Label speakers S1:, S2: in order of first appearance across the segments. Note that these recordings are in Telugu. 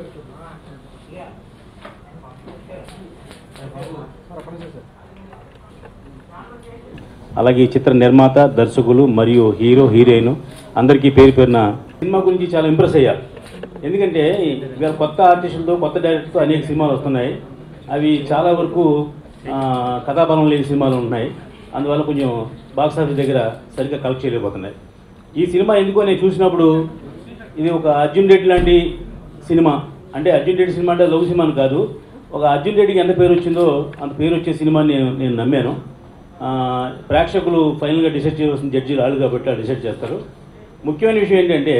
S1: అలాగే ఈ చిత్ర నిర్మాత దర్శకులు మరియు హీరో హీరోయిన్ అందరికీ పేరు పేరున సినిమా గురించి చాలా ఇంప్రెస్ అయ్యా ఎందుకంటే ఇవాళ కొత్త ఆర్టిస్టులతో కొత్త డైరెక్టర్తో అనేక సినిమాలు వస్తున్నాయి అవి చాలా వరకు ఆ, కథాబలం లేని సినిమాలు ఉన్నాయి అందువల్ల కొంచెం బాక్స్ ఆఫీస్ దగ్గర సరిగ్గా కలెక్ట్ చేయలేకపోతున్నాయి ఈ సినిమా ఎందుకో నేను చూసినప్పుడు ఇది ఒక అర్జున్ రెడ్డి లాంటి సినిమా అంటే అర్జున్ రెడ్డి సినిమా అంటే లవ్ సినిమా అని కాదు ఒక అర్జున్ రెడ్డికి ఎంత పేరు వచ్చిందో అంత పేరు వచ్చే సినిమా నేను నేను నమ్మాను ఆ, ప్రేక్షకులు ఫైనల్గా డిసైడ్ చేయవలసిన జడ్జి రాళ్ళు కాబట్టి వాళ్ళు డిసైడ్ చేస్తారు ముఖ్యమైన విషయం ఏంటంటే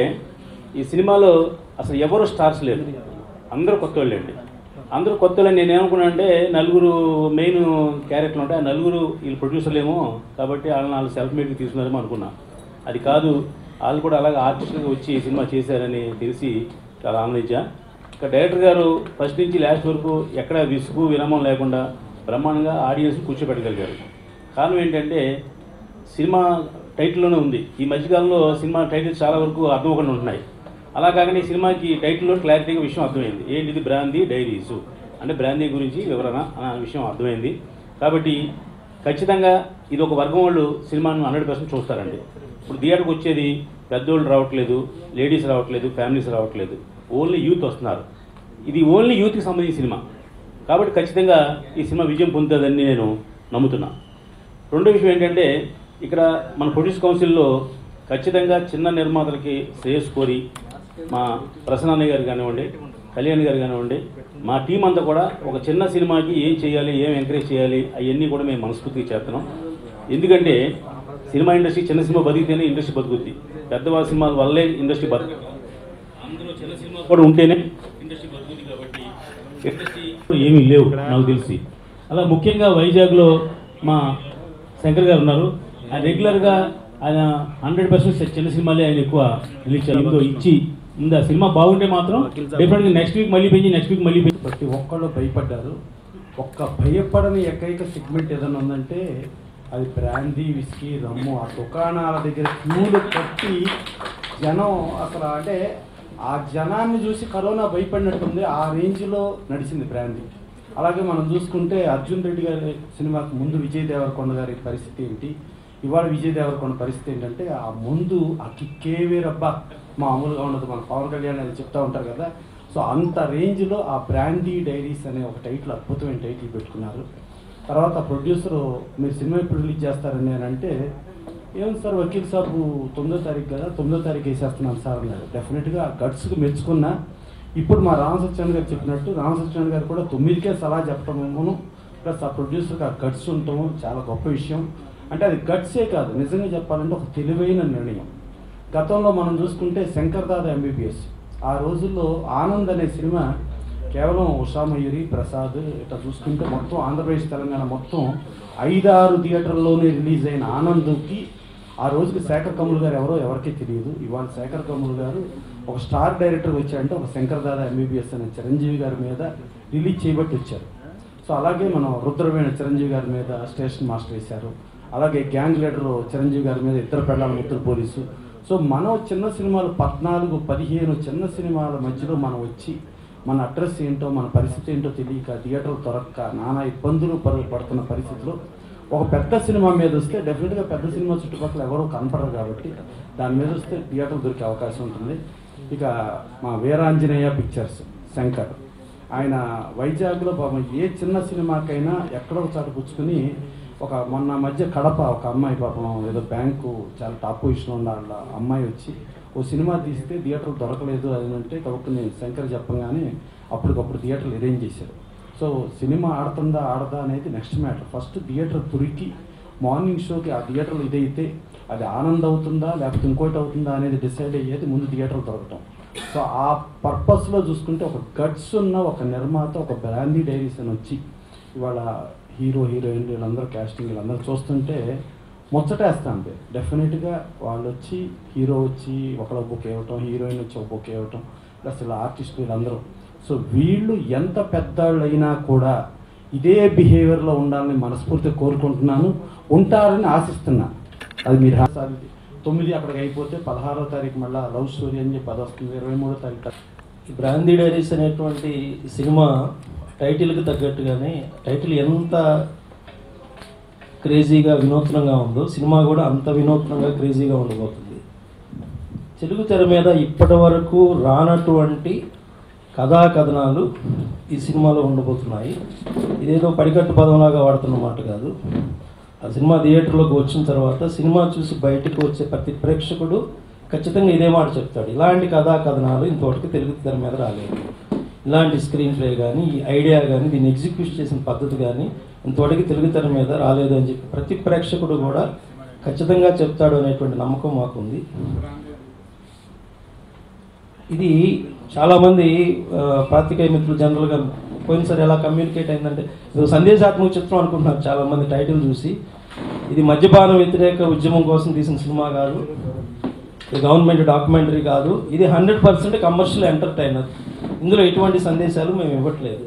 S1: ఈ సినిమాలో అసలు ఎవరు స్టార్స్ లేరు అందరూ కొత్త వాళ్ళండి అందరూ కొత్త వాళ్ళు నేను ఏమనుకున్నానంటే నలుగురు మెయిన్ క్యారెక్టర్లు ఉంటాయి ఆ నలుగురు వీళ్ళు ప్రొడ్యూసర్లు ఏమో కాబట్టి వాళ్ళని వాళ్ళు సెల్ఫ్ మేడ్కి తీసుకున్నారేమో అనుకున్నా అది కాదు వాళ్ళు కూడా అలాగే ఆర్టిస్టులుగా వచ్చి ఈ సినిమా చేశారని తెలిసి చాలా ఆనందించా ఇక డైరెక్టర్ గారు ఫస్ట్ నుంచి లాస్ట్ వరకు ఎక్కడ విసుగు విరామం లేకుండా బ్రహ్మాండంగా ఆడియన్స్ కూర్చోబెట్టగలిగారు కారణం ఏంటంటే సినిమా టైటిల్లోనే ఉంది ఈ మధ్యకాలంలో సినిమా టైటిల్స్ చాలా వరకు అర్థం అవ్వకుండా ఉంటున్నాయి అలా కాకుండా ఈ సినిమాకి టైటిల్లో క్లారిటీగా విషయం అర్థమైంది ఏంటిది బ్రాందీ డైరీసు అంటే బ్రాందీ గురించి వివరణ అనే విషయం అర్థమైంది కాబట్టి ఖచ్చితంగా ఇది ఒక వర్గం వాళ్ళు సినిమాను హండ్రెడ్ పర్సెంట్ చూస్తారండి ఇప్పుడు థియేటర్కి వచ్చేది పెద్దోళ్ళు రావట్లేదు లేడీస్ రావట్లేదు ఫ్యామిలీస్ రావట్లేదు ఓన్లీ యూత్ వస్తున్నారు ఇది ఓన్లీ యూత్కి సంబంధించిన సినిమా కాబట్టి ఖచ్చితంగా ఈ సినిమా విజయం పొందుతుందని నేను నమ్ముతున్నా రెండో విషయం ఏంటంటే ఇక్కడ మన ప్రొడ్యూస్ కౌన్సిల్లో ఖచ్చితంగా చిన్న నిర్మాతలకి శ్రేయస్ కోరి మా ప్రసన్నయ్య గారు కానివ్వండి కళ్యాణ్ గారు కానివ్వండి మా టీం అంతా కూడా ఒక చిన్న సినిమాకి ఏం చేయాలి ఏం ఎంకరేజ్ చేయాలి అవన్నీ కూడా మేము మనస్ఫూర్తిగా చేస్తున్నాం ఎందుకంటే సినిమా ఇండస్ట్రీ చిన్న సినిమా బతికితేనే ఇండస్ట్రీ బతుకుద్ది పెద్దవాళ్ళ సినిమాల వల్లే ఇండస్ట్రీ బతుకు అందులో చిన్న సినిమా కూడా ఉంటేనే ఇండస్ట్రీ బతుకుద్ది కాబట్టి ఇండస్ట్రీ ఏమీ లేవు నాకు తెలిసి అలా ముఖ్యంగా వైజాగ్లో మా శంకర్ గారు ఉన్నారు ఆయన రెగ్యులర్గా ఆయన హండ్రెడ్ పర్సెంట్ చిన్న సినిమాలే ఆయన ఎక్కువ రిలీజ్ చేయాలి ఇచ్చి ముందు ఆ సినిమా బాగుంటే మాత్రం డెఫినెట్గా నెక్స్ట్ వీక్ మళ్ళీ పెంచి నెక్స్ట్ వీక్ మళ్ళీ పెంచి
S2: ప్రతి ఒక్కళ్ళు భయపడ్డారు ఒక్క భయపడని ఏకైక సెగ్మెంట్ ఏదైనా ఉందంటే అది బ్రాందీ విస్కీ రమ్ము ఆ దుకాణాల దగ్గర క్యూలు కట్టి జనం అసలు అంటే ఆ జనాన్ని చూసి కరోనా భయపడినట్టుంది ఆ రేంజ్లో నడిచింది బ్రాందీ అలాగే మనం చూసుకుంటే అర్జున్ రెడ్డి గారి సినిమాకు ముందు విజయ్ దేవరకొండ గారి పరిస్థితి ఏంటి ఇవాళ విజయ్ దేవరకొండ పరిస్థితి ఏంటంటే ఆ ముందు ఆ కిక్కే వేరబ్బా మామూలుగా ఉండదు మన పవన్ కళ్యాణ్ అది చెప్తా ఉంటారు కదా సో అంత రేంజ్లో ఆ బ్రాండీ డైరీస్ అనే ఒక టైటిల్ అద్భుతమైన టైటిల్ పెట్టుకున్నారు తర్వాత ప్రొడ్యూసర్ మీరు సినిమా ఎప్పుడు రిలీజ్ చేస్తారని అని అంటే ఏం సార్ వకీల్ సాబు తొమ్మిదో తారీఖు కదా తొమ్మిదో తారీఖు వేసేస్తున్నాను సార్ అన్నారు డెఫినెట్గా గట్స్కి మెచ్చుకున్నా ఇప్పుడు మా రామసత్యాన్ని గారు చెప్పినట్టు రామసత్యాన్ని గారు కూడా తొమ్మిదికే సలహా చెప్పడము ప్లస్ ఆ ప్రొడ్యూసర్కి ఆ గట్స్ ఉండటం చాలా గొప్ప విషయం అంటే అది గట్సే కాదు నిజంగా చెప్పాలంటే ఒక తెలివైన నిర్ణయం గతంలో మనం చూసుకుంటే శంకర్ దాదా ఎంబీబీఎస్ ఆ రోజుల్లో ఆనంద్ అనే సినిమా కేవలం ఉషా మయూరి ప్రసాద్ ఇట్లా చూసుకుంటే మొత్తం ఆంధ్రప్రదేశ్ తెలంగాణ మొత్తం ఐదారు థియేటర్లోనే రిలీజ్ అయిన ఆనంద్కి ఆ రోజుకి శేఖర్ కమల్ గారు ఎవరో ఎవరికీ తెలియదు ఇవాళ శేఖర్ కమల్ గారు ఒక స్టార్ డైరెక్టర్ వచ్చారంటే ఒక శంకర్ దాదా ఎంబీబీఎస్ అనే చిరంజీవి గారి మీద రిలీజ్ చేయబట్టి వచ్చారు సో అలాగే మనం రుద్రవేణ చిరంజీవి గారి మీద స్టేషన్ మాస్టర్ వేశారు అలాగే గ్యాంగ్ లీడర్ చిరంజీవి గారి మీద ఇద్దరు పెళ్ళాల ముత్తులు పోలీసు సో మనం చిన్న సినిమాలు పద్నాలుగు పదిహేను చిన్న సినిమాల మధ్యలో మనం వచ్చి మన అడ్రస్ ఏంటో మన పరిస్థితి ఏంటో తెలియక థియేటర్ దొరక్క నానా ఇబ్బందులు పడు- పడుతున్న పరిస్థితిలో ఒక పెద్ద సినిమా మీద వస్తే డెఫినెట్గా పెద్ద సినిమా చుట్టుపక్కల ఎవరో కనపడరు కాబట్టి దాని మీద వస్తే థియేటర్ దొరికే అవకాశం ఉంటుంది ఇక మా వీరాంజనేయ పిక్చర్స్ శంకర్ ఆయన వైజాగ్లో పాపం ఏ చిన్న సినిమాకైనా ఎక్కడో ఒక చోట పుచ్చుకుని ఒక మొన్న మధ్య కడప ఒక అమ్మాయి పాపం ఏదో బ్యాంకు చాలా టాప్ పొజిషన్ ఉన్న వాళ్ళ అమ్మాయి వచ్చి ఓ సినిమా తీస్తే థియేటర్ దొరకలేదు అది అంటే కాబట్టి నేను శంకర్ చెప్పగానే అప్పటికప్పుడు థియేటర్లు అరేంజ్ చేశారు సో సినిమా ఆడుతుందా ఆడదా అనేది నెక్స్ట్ మ్యాటర్ ఫస్ట్ థియేటర్ దొరికి మార్నింగ్ షోకి ఆ థియేటర్లో ఇదైతే అది ఆనంద్ అవుతుందా లేకపోతే ఇంకోటి అవుతుందా అనేది డిసైడ్ అయ్యేది ముందు థియేటర్ దొరకటం సో ఆ పర్పస్లో చూసుకుంటే ఒక గట్స్ ఉన్న ఒక నిర్మాత ఒక బ్రాందీ డైరీస్ అని వచ్చి ఇవాళ హీరో హీరోయిన్ వీళ్ళందరూ క్యాస్టింగ్ వీళ్ళందరూ చూస్తుంటే ముచ్చటేస్తుంది డెఫినెట్గా వాళ్ళు వచ్చి హీరో వచ్చి ఒకళ్ళ బుక్ ఇవ్వటం హీరోయిన్ వచ్చి ఒక బుక్ ఇవ్వటం ప్లస్ ఇలా ఆర్టిస్ట్ వీళ్ళందరూ సో వీళ్ళు ఎంత పెద్దవాళ్ళు అయినా కూడా ఇదే బిహేవియర్లో ఉండాలని మనస్ఫూర్తిగా కోరుకుంటున్నాను ఉంటారని ఆశిస్తున్నా అది మీరు ఆశాలి. తొమ్మిది అక్కడికి అయిపోతే పదహారో తారీఖు మళ్ళీ లవ్ స్టోరీ అని చెప్పి అది వస్తుంది ఇరవై మూడో తారీఖు
S3: ఈ బ్రాందీ డైరీస్ అనేటువంటి సినిమా టైటిల్కి తగ్గట్టుగానే టైటిల్ ఎంత క్రేజీగా వినూత్నంగా ఉందో సినిమా కూడా అంత వినూత్నంగా క్రేజీగా ఉండబోతుంది తెలుగు తెర మీద ఇప్పటి వరకు రానటువంటి కథా కథనాలు ఈ సినిమాలో ఉండబోతున్నాయి ఇదేదో పడికట్టు పదంలాగా వాడుతున్న మాట కాదు ఆ సినిమా థియేటర్లోకి వచ్చిన తర్వాత సినిమా చూసి బయటకు వచ్చే ప్రతి ప్రేక్షకుడు ఖచ్చితంగా ఇదే మాట చెప్తాడు ఇలాంటి కథా కథనాలు ఇంతవరకు తెలుగు తెర మీద రాలేదు ఇలాంటి స్క్రీన్ ప్లే కానీ ఈ ఐడియా కానీ దీన్ని ఎగ్జిక్యూట్ చేసిన పద్ధతి కానీ ఇంతవరకు తెలుగు తెర మీద రాలేదు అని చెప్పి ప్రతి ప్రేక్షకుడు కూడా ఖచ్చితంగా చెప్తాడు అనేటువంటి నమ్మకం మాకుంది ఇది చాలామంది ఆ, పాత్రికేయ మిత్రులు జనరల్గా పోయినసారి ఎలా కమ్యూనికేట్ అయిందంటే ఇది సందేశాత్మక చిత్రం అనుకుంటున్నారు చాలామంది టైటిల్ చూసి ఇది మద్యపాన వ్యతిరేక ఉద్యమం కోసం తీసిన సినిమా కాదు ఇది గవర్నమెంట్ డాక్యుమెంటరీ కాదు ఇది హండ్రెడ్ పర్సెంట్ కమర్షియల్ ఎంటర్టైనర్ ఇందులో ఎటువంటి సందేశాలు మేము ఇవ్వట్లేదు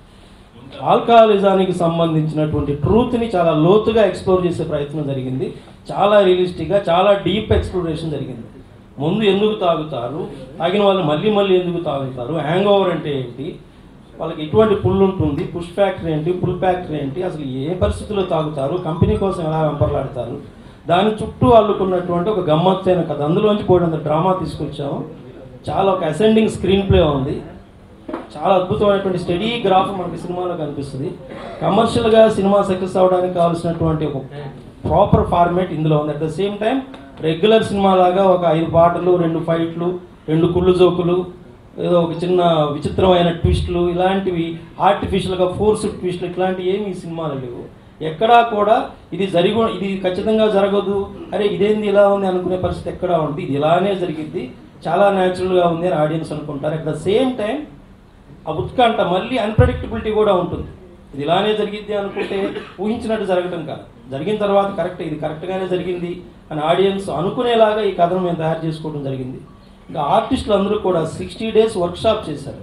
S3: ఆల్కహాలిజానికి సంబంధించినటువంటి ట్రూత్ని చాలా లోతుగా ఎక్స్ప్లోర్ చేసే ప్రయత్నం జరిగింది చాలా రియలిస్టిక్గా చాలా డీప్ ఎక్స్ప్లోరేషన్ జరిగింది ముందు ఎందుకు తాగుతారు తాగిన వాళ్ళు మళ్ళీ మళ్ళీ ఎందుకు తాగుతారు హ్యాంగ్ ఓవర్ అంటే ఏంటి వాళ్ళకి ఎటువంటి పుల్ ఉంటుంది పుష్ ఫ్యాక్టరీ ఏంటి పుల్ ఫ్యాక్టరీ ఏంటి అసలు ఏ పరిస్థితుల్లో తాగుతారు కంపెనీ కోసం ఎలా వెంపర్లాడతారు దాని చుట్టూ అల్లుకున్నటువంటి ఒక గమ్మత్తైన కథ అందులోంచి పోయినంత డ్రామా తీసుకొచ్చాము చాలా ఒక అసెండింగ్ స్క్రీన్ ప్లే ఉంది చాలా అద్భుతమైనటువంటి స్టడీ గ్రాఫ్ మనకి సినిమాలో కనిపిస్తుంది కమర్షియల్గా సినిమా సక్సెస్ అవ్వడానికి కావాల్సినటువంటి ఒక ప్రాపర్ ఫార్మేట్ ఇందులో ఉంది at the same time regular cinema లాగా ఒక ఐదు పాటలు రెండు ఫైట్లు రెండు కుళ్ళు జోకులు ఏదో ఒక చిన్న విచిత్రమైన ట్విస్టులు ఇలాంటివి ఆర్టిఫిషియల్గా ఫోర్స్ ట్విస్టులు ఇట్లాంటివి ఏమి ఈ సినిమాలు లేవు ఎక్కడా కూడా ఇది జరిగి ఇది ఖచ్చితంగా జరగదు అరే ఇదేంది ఇలా ఉంది అనుకునే పరిస్థితి ఎక్కడా ఉంది ఇది ఇలానే జరిగింది చాలా న్యాచురల్గా ఉంది అని ఆడియన్స్ అనుకుంటారు అట్ ద సేమ్ టైం ఆ ఉత్కంఠ మళ్ళీ అన్ప్రెడిక్టబిలిటీ కూడా ఉంటుంది ఇది ఇలానే జరిగిద్ది అనుకుంటే ఊహించినట్టు జరగటం కాదు జరిగిన తర్వాత కరెక్ట్ ఇది కరెక్ట్గానే జరిగింది అని ఆడియన్స్ అనుకునేలాగా ఈ కథను మేము తయారు చేసుకోవడం జరిగింది ఇంకా ఆర్టిస్టులు అందరూ కూడా సిక్స్టీ డేస్ వర్క్షాప్ చేశారు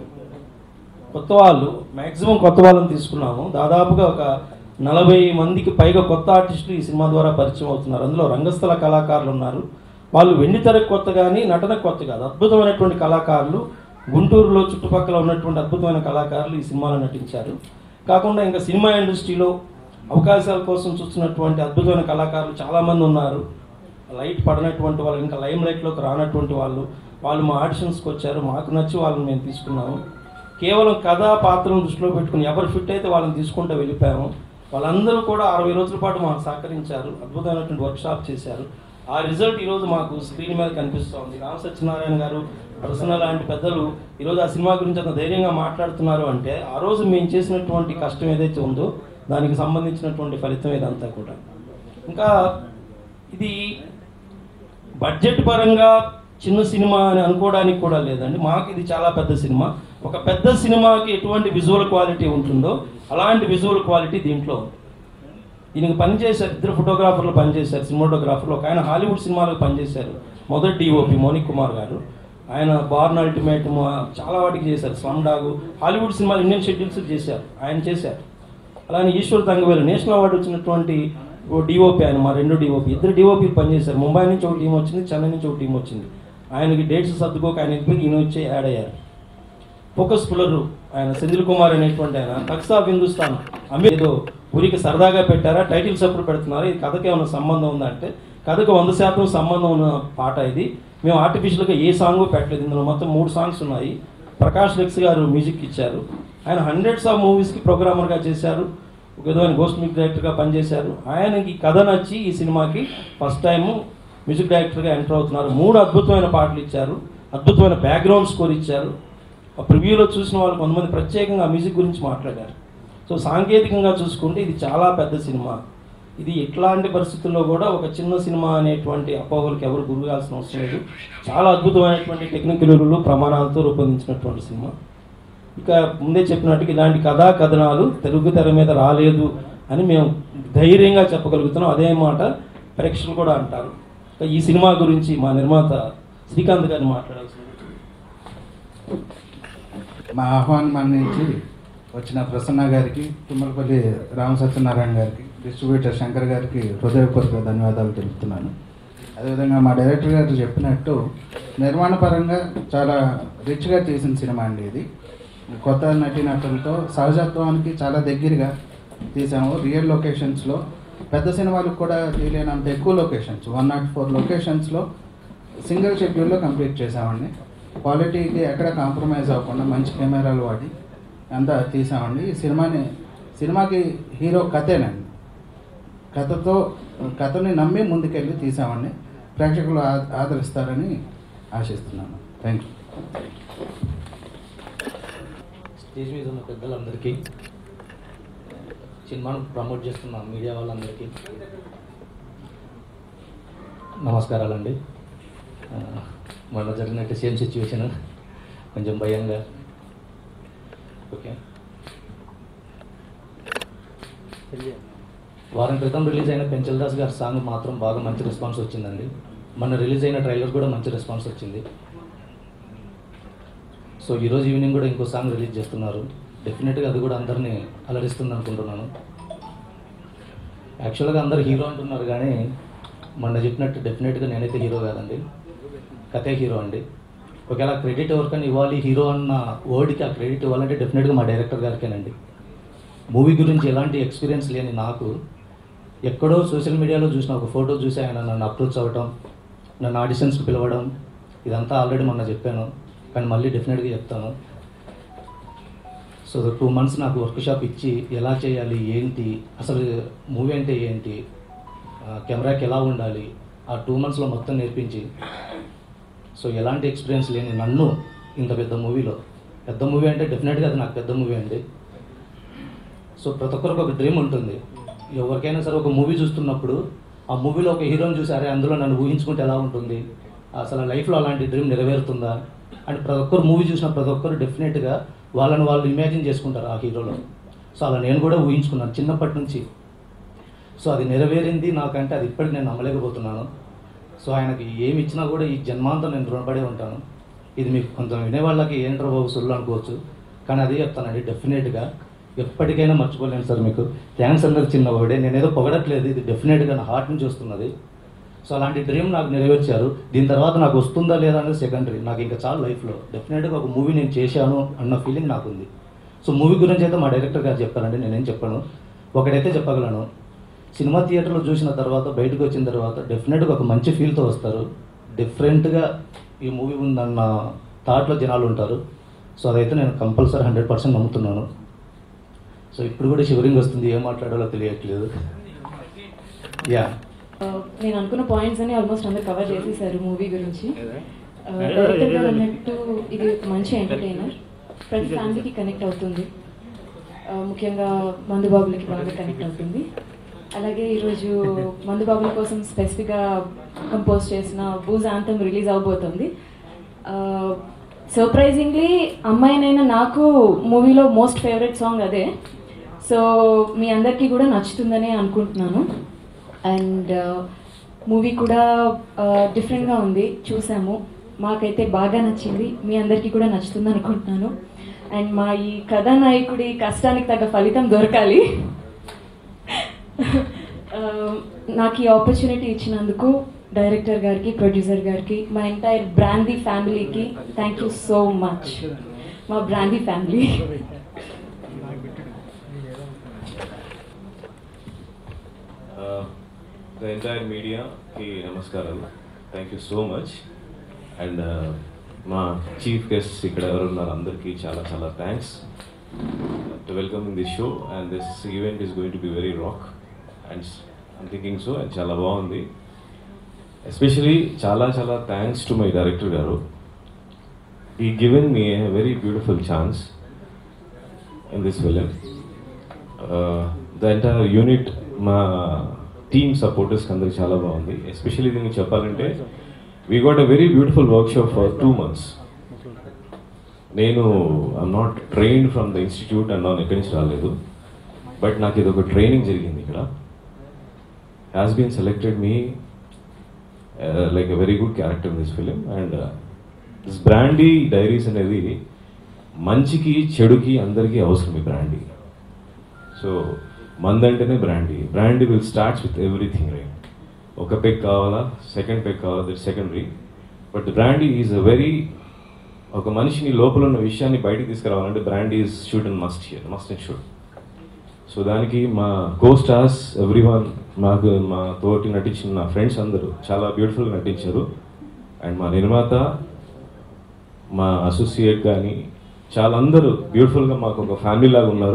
S3: కొత్త వాళ్ళు మ్యాక్సిమం కొత్త వాళ్ళని తీసుకున్నాము దాదాపుగా ఒక నలభై మందికి పైగా కొత్త ఆర్టిస్టులు ఈ సినిమా ద్వారా పరిచయం అవుతున్నారు అందులో రంగస్థల కళాకారులు ఉన్నారు వాళ్ళు వెండితెరకు కొత్త కానీ నటనకు కొత్త కాదు అద్భుతమైనటువంటి కళాకారులు గుంటూరులో చుట్టుపక్కల ఉన్నటువంటి అద్భుతమైన కళాకారులు ఈ సినిమాలో నటించారు కాకుండా ఇంకా సినిమా ఇండస్ట్రీలో అవకాశాల కోసం చూస్తున్నటువంటి అద్భుతమైన కళాకారులు చాలామంది ఉన్నారు లైట్ పడనటువంటి వాళ్ళు ఇంకా లైమ్ లైట్లోకి రానటువంటి వాళ్ళు వాళ్ళు మా ఆడిషన్స్కి వచ్చారు మాకు నచ్చి వాళ్ళని మేము తీసుకున్నాము కేవలం కథా పాత్రను దృష్టిలో పెట్టుకుని ఎవరు ఫిట్ అయితే వాళ్ళని తీసుకుంటూ వెళ్ళిపోయాము వాళ్ళందరూ కూడా అరవై రోజుల పాటు మాకు సహకరించారు అద్భుతమైనటువంటి వర్క్షాప్ చేశారు ఆ రిజల్ట్ ఈరోజు మాకు స్క్రీన్ మీద కనిపిస్తోంది రామ సత్యనారాయణ గారు ప్రసన్న లాంటి పెద్దలు ఈరోజు ఆ సినిమా గురించి అంత ధైర్యంగా మాట్లాడుతున్నారు అంటే ఆ రోజు మేము చేసినటువంటి కష్టం ఏదైతే ఉందో దానికి సంబంధించినటువంటి ఫలితం ఇదంతా కూడా ఇంకా ఇది బడ్జెట్ పరంగా చిన్న సినిమా అని అనుకోవడానికి కూడా లేదండి మాకు ఇది చాలా పెద్ద సినిమా ఒక పెద్ద సినిమాకి ఎటువంటి విజువల్ క్వాలిటీ ఉంటుందో అలాంటి విజువల్ క్వాలిటీ దీంట్లో ఉంది దీనికి పనిచేశారు ఇద్దరు ఫోటోగ్రాఫర్లు పనిచేశారు సినిమాటోగ్రాఫర్లు ఒక ఆయన హాలీవుడ్ సినిమాలకు పనిచేశారు మొదటి డిఓపి మోనిక్ కుమార్ గారు ఆయన బార్న్ అల్టిమేట్ చాలా వాటికి చేశారు స్లమ్ డాగు హాలీవుడ్ సినిమాలు ఇండియన్ షెడ్యూల్స్ చేశారు ఆయన చేశారు అలానే ఈశ్వర్ తంగవేలు నేషనల్ అవార్డు వచ్చినటువంటి ఓ డిఓపి ఆయన మా రెండు డిఓపి ఇద్దరు డిఓపి పనిచేశారు ముంబై నుంచి ఒక టీం వచ్చింది చెన్నై నుంచి ఒక టీం వచ్చింది ఆయనకి డేట్స్ సర్దుకోక ఆయన వెళ్ళిపోయి ఈయన వచ్చి యాడ్ అయ్యారు ఫోకస్ పులరు ఆయన సెంధిల్ కుమార్ అనేటువంటి ఆయన టక్స్ ఆఫ్ హిందుస్థాన్ అమ్మి ఏదో ఊరికి సరదాగా పెట్టారా టైటిల్స్ ఎప్పుడు పెడుతున్నారు ఇది కథకి ఏమైనా సంబంధం ఉందా అంటే కథకు వంద శాతం సంబంధం ఉన్న పాట ఇది మేము ఆర్టిఫిషియల్గా ఏ సాంగ్ పెట్టలేదు ఇందులో మొత్తం మూడు సాంగ్స్ ఉన్నాయి ప్రకాష్ లెక్స్ గారు మ్యూజిక్ ఇచ్చారు ఆయన హండ్రెడ్స్ ఆఫ్ మూవీస్కి ప్రోగ్రామర్గా చేశారు ఒక విధమైన గోస్ట్ మ్యూజిక్ డైరెక్టర్గా పనిచేశారు ఆయనకి కథ నచ్చి ఈ సినిమాకి ఫస్ట్ టైము మ్యూజిక్ డైరెక్టర్గా ఎంటర్ అవుతున్నారు మూడు అద్భుతమైన పాటలు ఇచ్చారు అద్భుతమైన బ్యాక్గ్రౌండ్ స్కోర్ ఇచ్చారు ఆ ప్రివ్యూలో చూసిన వాళ్ళు కొంతమంది ప్రత్యేకంగా ఆ మ్యూజిక్ గురించి మాట్లాడారు సో సాంకేతికంగా చూసుకుంటే ఇది చాలా పెద్ద సినిమా ఇది ఎట్లాంటి పరిస్థితుల్లో కూడా ఒక చిన్న సినిమా అనేటువంటి అపోహలకు ఎవరు గురిగాల్సిన అవసరం లేదు చాలా అద్భుతమైనటువంటి టెక్నికల్ రూలు ప్రమాణాలతో రూపొందించినటువంటి సినిమా ఇక ముందే చెప్పినట్టుగా ఇలాంటి కథా కథనాలు తెలుగు తెర మీద రాలేదు అని మేము ధైర్యంగా చెప్పగలుగుతున్నాం అదే మాట ప్రేక్షకులు కూడా అంటారు ఇక ఈ సినిమా గురించి మా నిర్మాత శ్రీకాంత్ గారిని మాట్లాడాల్సింది
S4: మా ఆహ్వానం మన్నించి వచ్చిన ప్రసన్న గారికి తుమ్మలపల్లి రామ సత్యనారాయణ గారికి డిస్ట్రిబ్యూటర్ శంకర్ గారికి హృదయపూర్వక ధన్యవాదాలు తెలుపుతున్నాను అదేవిధంగా మా డైరెక్టర్ గారు చెప్పినట్టు నిర్మాణ పరంగా చాలా రిచ్గా తీసిన సినిమా అండి ఇది కొత్త నటీనటులతో సహజత్వానికి చాలా దగ్గరగా తీసాము రియల్ లొకేషన్స్లో పెద్ద సినిమాలకు కూడా తీయలేనంత ఎక్కువ లొకేషన్స్ వన్ నాట్ ఫోర్ లొకేషన్స్లో సింగిల్ షెడ్యూల్లో కంప్లీట్ చేసామండి క్వాలిటీకి ఎక్కడ కాంప్రమైజ్ అవ్వకుండా మంచి కెమెరాలు వాడి అంతా తీసామండి ఈ సినిమాని సినిమాకి హీరో కథేనండి కథతో కథని నమ్మి ముందుకెళ్ళి తీసామండి ప్రేక్షకులు ఆ- ఆదరిస్తారని ఆశిస్తున్నాను థ్యాంక్ యూ
S5: స్టేజ్ మీద ఉన్న పెద్దలందరికీ సినిమాను ప్రమోట్ చేస్తున్న మీడియా వాళ్ళందరికీ నమస్కారాలండి ఆ, మొన్న జరిగినట్టు సేమ్ సిచ్యువేషన్ కొంచెం భయంగా ఓకే వారం క్రితం రిలీజ్ అయిన పెంచల్ దాస్ గారి సాంగ్ మాత్రం బాగా మంచి రెస్పాన్స్ వచ్చిందండి మొన్న రిలీజ్ అయిన ట్రైలర్ కూడా మంచి రెస్పాన్స్ వచ్చింది సో ఈరోజు ఈవినింగ్ కూడా ఇంకో సాంగ్ రిలీజ్ చేస్తున్నారు డెఫినెట్గా అది కూడా అందరినీ అలరిస్తుంది అనుకుంటున్నాను యాక్చువల్గా అందరు హీరో అంటున్నారు కానీ మొన్న చెప్పినట్టు డెఫినెట్గా నేనైతే హీరో కాదండి కథే హీరో అండి ఒకవేళ క్రెడిట్ ఎవరికైనా ఇవ్వాలి హీరో అన్న వర్డ్కి ఆ క్రెడిట్ ఇవ్వాలంటే డెఫినెట్గా మా డైరెక్టర్ గారికేనండి మూవీ గురించి ఎలాంటి ఎక్స్పీరియన్స్ లేని నాకు ఎక్కడో సోషల్ మీడియాలో చూసిన ఒక ఫోటో చూసి ఆయన నన్ను అప్రోచ్ అవ్వటం నన్ను ఆడిషన్స్కి పిలవడం ఇదంతా ఆల్రెడీ మొన్న చెప్పాను కానీ మళ్ళీ డెఫినెట్గా చెప్తాను సో టూ మంత్స్ నాకు వర్క్ షాప్ ఇచ్చి ఎలా చేయాలి ఏంటి అసలు మూవీ అంటే ఏంటి ఆ, కెమెరాకి ఎలా ఉండాలి ఆ టూ మంత్స్లో మొత్తం నేర్పించి సో ఎలాంటి ఎక్స్పీరియన్స్ లేని నన్ను ఇంత పెద్ద మూవీలో పెద్ద మూవీ అంటే డెఫినెట్గా అది నాకు పెద్ద మూవీ అండి సో ప్రతి ఒక్కరికి ఒక డ్రీమ్ ఉంటుంది ఎవరికైనా సరే ఒక మూవీ చూస్తున్నప్పుడు ఆ మూవీలో ఒక హీరోని చూసారే అందులో నన్ను ఊహించుకుంటే ఎలా ఉంటుంది అసలు లైఫ్లో అలాంటి డ్రీమ్ నెరవేరుతుందా అండ్ ప్రతి ఒక్కరు మూవీ చూసిన ప్రతి ఒక్కరు డెఫినెట్గా వాళ్ళని వాళ్ళు ఇమాజిన్ చేసుకుంటారు ఆ హీరోలో సో అలా నేను కూడా ఊహించుకున్నాను చిన్నప్పటి నుంచి సో అది నెరవేరింది నాకంటే అది ఇప్పటికి నేను నమ్మలేకపోతున్నాను సో ఆయనకి ఏమి ఇచ్చినా కూడా ఈ జన్మాంతం నేను రుణపడే ఉంటాను ఇది మీకు కొంచెం వినేవాళ్ళకి ఏంట్రో బాబు సొల్లు అనుకోవచ్చు కానీ అదే చెప్తానండి డెఫినెట్గా ఎప్పటికైనా మర్చిపోలేను సార్ మీకు థ్యాంక్స్ అన్నది చిన్న వర్డే నేను ఏదో పొగడట్లేదు ఇది డెఫినెట్గా నా హార్ట్ నుంచి వస్తున్నది సో అలాంటి డ్రీమ్ నాకు నెరవేర్చారు దీని తర్వాత నాకు వస్తుందా లేదా అనేది సెకండరీ నాకు ఇంకా చాలా లైఫ్లో డెఫినెట్గా ఒక మూవీ నేను చేశాను అన్న ఫీలింగ్ నాకు ఉంది సో మూవీ గురించి అయితే మా డైరెక్టర్ గారు చెప్పారండి నేనేం చెప్పాను ఒకటైతే చెప్పగలను సినిమా థియేటర్లో చూసిన తర్వాత బయటకు వచ్చిన తర్వాత డెఫినెట్గా ఒక మంచి ఫీల్తో వస్తారు డిఫరెంట్గా ఈ మూవీ ఉందన్న థాట్లో జనాలు ఉంటారు సో అదైతే నేను కంపల్సరీ హండ్రెడ్ పర్సెంట్ నమ్ముతున్నాను సో ఇప్పుడు కూడా షివరింగ్ వస్తుంది ఏం మాట్లాడాలో తెలియట్లేదు యా
S6: నేను అనుకున్న పాయింట్స్ అని ఆల్మోస్ట్ అందరు కవర్ చేసేసారు మూవీ గురించి డైరెక్టర్ గారు అన్నట్టు ఇది ఒక మంచి ఎంటర్టైనర్ ప్రతి ఫ్యామిలీకి కనెక్ట్ అవుతుంది ఆ, ముఖ్యంగా మందుబాబులకి బాగా కనెక్ట్ అవుతుంది అలాగే ఈరోజు మందుబాబుల కోసం స్పెసిఫిక్గా కంపోజ్ చేసిన బూజ్ ఆంతం రిలీజ్ అవబోతుంది సర్ప్రైజింగ్లీ అమ్మాయినైనా నాకు మూవీలో మోస్ట్ ఫేవరెట్ సాంగ్ అదే సో మీ అందరికీ కూడా నచ్చుతుందని అనుకుంటున్నాను అండ్ మూవీ కూడా డిఫరెంట్గా ఉంది చూసాము మాకైతే బాగా నచ్చింది మీ అందరికీ కూడా నచ్చుతుంది అనుకుంటున్నాను అండ్ మా ఈ కథానాయకుడి కష్టానికి తగ్గ ఫలితం దొరకాలి ఆ, నాకు ఈ ఆపర్చునిటీ ఇచ్చినందుకు డైరెక్టర్ గారికి ప్రొడ్యూసర్ గారికి మా ఎంటైర్ బ్రాందీ ఫ్యామిలీకి థ్యాంక్ యూ సో మచ్ మా బ్రాందీ ఫ్యామిలీ
S7: ద ఎంటైర్ మీడియాకి నమస్కారాలు thank you so much and మా చీఫ్ గెస్ట్ ఇక్కడ ఎవరు ఉన్నారు అందరికీ చాలా చాలా thanks to welcome in this show and this event is going to be very rock and I'm thinking so and చాలా బాగుంది ఎస్పెషలీ చాలా చాలా థ్యాంక్స్ టు మై డైరెక్టర్ గారు ఈ given me a very beautiful chance in this film the entire unit మా టీమ్ సపోర్టర్స్కి అందరికి చాలా బాగుంది ఎస్పెషల్లీ దీనికి చెప్పాలంటే we got a very beautiful workshop for two months నేను I'm not trained from the institute అన్నాను ఎక్కడి నుంచి రాలేదు బట్ నాకు ఇది ఒక ట్రైనింగ్ జరిగింది ఇక్కడ has been selected me like a very good character in this film and this brandy diaries అనేది మంచికి చెడుకి అందరికీ అవసరం ఈ బ్రాండీ సో మందంటేనే brandy brandy will starts with everything right ఒక పెగ్ కావాలా సెకండ్ పెగ్ కావాలా that secondary but brandy is a very ఒక మనిషిని లోపల ఉన్న విషయాన్ని బయటికి తీసుకురావాలంటే brand is shoot and must here must and shoot so దానికి మా కో స్టార్స్ ఎవ్రీ వన్ మాకు మా తోటి నటించిన నా ఫ్రెండ్స్ అందరూ చాలా బ్యూటిఫుల్గా నటించారు అండ్ మా నిర్మాత మా అసోసియేట్ కానీ చాలా అందరూ బ్యూటిఫుల్గా మాకు ఒక ఫ్యామిలీ లాగా ఉన్నారు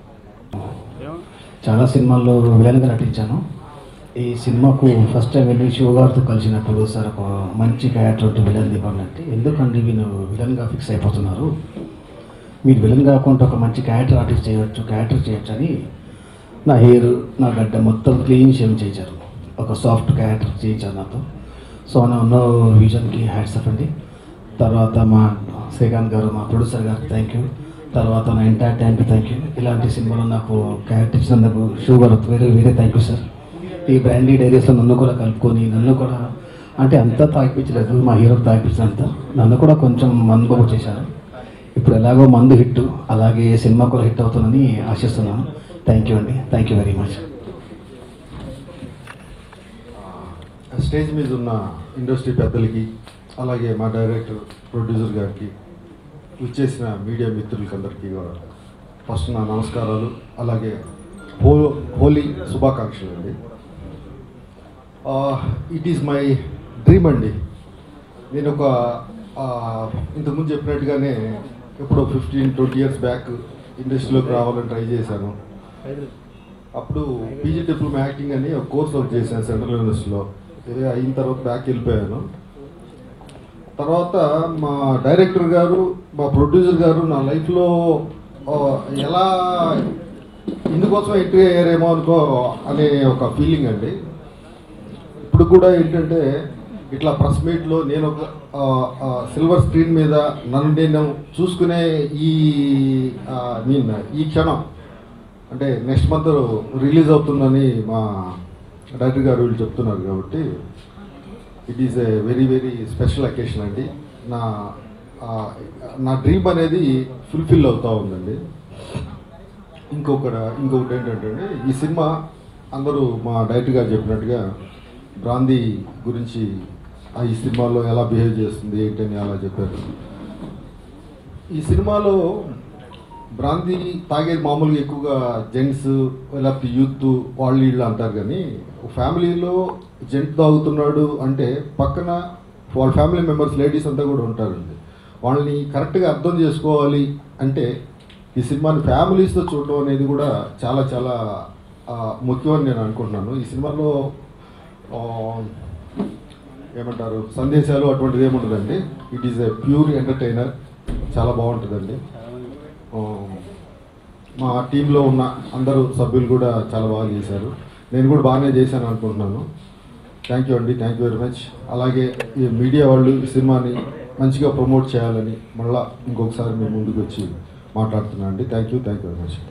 S8: చాలా సినిమాల్లో విలన్గా నటించాను ఈ సినిమాకు ఫస్ట్ టైం వెళ్ళి శివ గారితో కలిసినప్పుడు సార్ ఒక మంచి క్యారెక్టర్ ఉంటే విలన్ ఇవ్వండి అంటే ఎందుకండి వీళ్ళు విలన్గా ఫిక్స్ అయిపోతున్నారు మీరు విలన్ కాకుండా ఒక మంచి క్యారెక్టర్ ఆర్టిస్ట్ చేయవచ్చు క్యారెక్టర్ చేయొచ్చు అని నా హెయిర్ నా గడ్డ మొత్తం క్లీన్ షేవ్ చేయించారు ఒక సాఫ్ట్ క్యారెక్టర్ చేయించారు నాతో సో నా ఉన్న విజన్కి హ్యాట్స్ ఆఫ్ అండి తర్వాత మా శ్రీకాంత్ గారు మా ప్రొడ్యూసర్ గారికి థ్యాంక్ యూ తర్వాత నా ఎంటైర్ టైంకి థ్యాంక్ యూ ఇలాంటి సినిమాలో నాకు క్యారెక్టర్ ఇచ్చినందుకు షూ గారు very very thank you sir ఈ బ్రాండీ డైరీస్లో నన్ను కూడా కలుపుకొని నన్ను కూడా అంటే అంతా తాగిపించలేదు మా హీరోకి తాగిపించినంత నన్ను కూడా కొంచెం అనుభవం చేశారు ఇప్పుడు ఎలాగో మందు హిట్ అలాగే సినిమా కూడా హిట్ అవుతుందని ఆశిస్తున్నాను థ్యాంక్ యూ అండి thank you very much
S9: stage మీద ఉన్న ఇండస్ట్రీ పెద్దలకి అలాగే మా డైరెక్టర్ ప్రొడ్యూసర్ గారికి వచ్చేసిన మీడియా మిత్రులకి అందరికీ కూడా ఫస్ట్ నా నమస్కారాలు అలాగే హో హోలీ శుభాకాంక్షలు అండి ఇట్ ఈస్ మై డ్రీమ్ అండి నేను ఒక ఇంతకుముందు చెప్పినట్టుగానే ఎప్పుడో ఫిఫ్టీన్ ట్వంటీ ఇయర్స్ బ్యాక్ ఇండస్ట్రీలోకి రావాలని ట్రై చేశాను అప్పుడు పీజీ డిప్లొమా యాక్టింగ్ అని ఒక కోర్స్ వర్క్ చేశాను సెంట్రల్ యూనివర్సిటీలో ఇది అయిన తర్వాత బ్యాక్ వెళ్ళిపోయాను తర్వాత మా డైరెక్టర్ గారు మా ప్రొడ్యూసర్ గారు నా లైఫ్లో ఆ, ఎలా ఇందుకోసం ఎంట్రీ అయ్యారేమో అనుకో అనే ఒక ఫీలింగ్ అండి ఇప్పుడు కూడా ఏంటంటే ఇట్లా ప్రెస్ మీట్లో నేను ఒక సిల్వర్ స్క్రీన్ మీద నన్ను నేను చూసుకునే ఈ మీన్ ఈ క్షణం అంటే నెక్స్ట్ మంత్ రిలీజ్ అవుతుందని మా డైరెక్టర్ గారు వీళ్ళు చెప్తున్నారు కాబట్టి it is a very very special occasion అండి నా ఆ, నా డ్రీమ్ అనేది ఫుల్ఫిల్ అవుతూ ఉందండి ఇంకొకటి ఇంకొకటి ఏంటంటే అండి, ఈ సినిమా అందరూ మా డైరెక్టర్ గారు చెప్పినట్టుగా బ్రాందీ గురించి ఆ ఈ సినిమాలో ఎలా బిహేవ్ చేస్తుంది ఏంటని అలా చెప్పారు ఈ సినిమాలో బ్రాందీ తాగేది మామూలుగా ఎక్కువగా జెంట్స్ లేకపోతే యూత్ వాళ్ళు వీళ్ళు అంటారు కానీ ఫ్యామిలీలో జెంట్ తాగుతున్నాడు అంటే పక్కన వాళ్ళ ఫ్యామిలీ మెంబర్స్ లేడీస్ అంతా కూడా ఉంటారండి వాళ్ళని కరెక్ట్గా అర్థం చేసుకోవాలి అంటే ఈ సినిమాని ఫ్యామిలీస్తో చూడడం అనేది కూడా చాలా చాలా ఆ, ముఖ్యమని నేను అనుకుంటున్నాను ఈ సినిమాలో ఆ, ఏమంటారు సందేశాలు అటువంటిది ఏముండదండి it is a pure entertainer చాలా బాగుంటుందండి ఆ, మా టీంలో ఉన్న అందరూ సభ్యులు కూడా చాలా బాగా చేశారు నేను కూడా బాగానే చేశాను అనుకుంటున్నాను థ్యాంక్ యూ అండి థ్యాంక్ యూ వెరీ మచ్ అలాగే ఈ మీడియా వాళ్ళు ఈ సినిమాని మంచిగా ప్రమోట్ చేయాలని మళ్ళా ఇంకొకసారి మేము ముందుకు వచ్చి మాట్లాడుతున్నాను అండి thank you thank you very much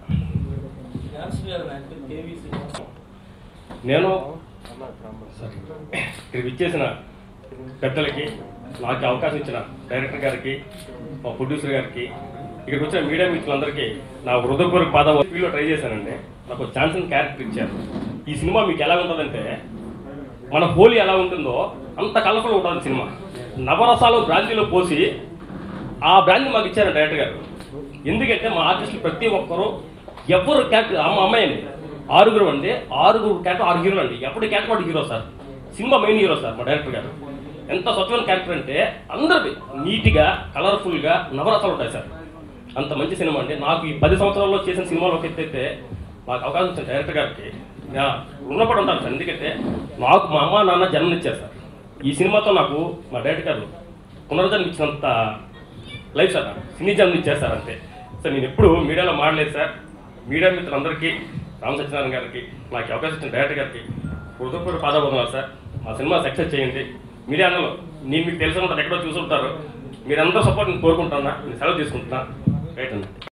S10: నేను ఇక్కడికి ఇచ్చేసిన పెద్దలకి నాకు ఈ అవకాశం ఇచ్చిన డైరెక్టర్ గారికి మా ప్రొడ్యూసర్ గారికి ఇక్కడికి వచ్చిన మీడియా మిత్రులందరికీ నా హృదయపూర్వక పాద ఫీల్డ్లో ట్రై చేశానండి నాకు ఒక ఛాన్స్ అండ్ క్యారెక్టర్ ఇచ్చారు ఈ సినిమా మీకు ఎలా ఉంటుందంటే మన హోలీ ఎలా ఉంటుందో అంత కలర్ఫుల్ ఉంటుంది సినిమా నవరసాలు బ్రాంతిలో పోసి ఆ బ్రాండ్ మాకు ఇచ్చారు డైరెక్టర్ గారు ఎందుకంటే మా ఆర్టిస్టులు ప్రతి ఒక్కరు ఎవరు క్యారెక్టర్ అమ్మ అమ్మాయిని ఆరుగురు అండి ఆరుగురు క్యారెక్టర్ ఆరు హీరోలు అండి ఎప్పుడు క్యారెక్టర్ వాడు hero sir cinema main hero sir మా డైరెక్టర్ గారు ఎంత స్వచ్ఛమైన క్యారెక్టర్ అంటే అందరిది నీట్గా కలర్ఫుల్గా నవరసాలు ఉంటాయి సార్ అంత మంచి సినిమా అండి నాకు ఈ పది సంవత్సరాల్లో చేసిన సినిమాలో ఒక ఎత్తైతే నాకు అవకాశం ఇచ్చిన డైరెక్టర్ గారికి నా రుణపడి ఉంటాను సార్ ఎందుకంటే నాకు మా అమ్మ నాన్న జన్మనిచ్చారు సార్ ఈ సినిమాతో నాకు మా డైరెక్టర్ గారు పునర్జన్మ ఇచ్చినంత లైఫ్ సార్ నాకు సినీ జన్మ ఇచ్చారు సార్ అంతే సార్ నేను ఎప్పుడు మీడియాలో మాడలేదు సార్ మీడియా మిత్రులందరికీ రామ్ సత్యనారాయణ గారికి నాకు ఈ అవకాశం ఇచ్చిన డైరెక్టర్ గారికి హృదయపూర్వక పాదబోతున్నారు సార్ మా సినిమా సక్సెస్ చేయండి మీడియా అన్నలో నేను మీకు తెలిసి ఉంటారు ఎక్కడో చూసుంటారు మీరందరూ సపోర్ట్ నేను కోరుకుంటున్నా నేను సెలవు తీసుకుంటున్నా రైట్ అండి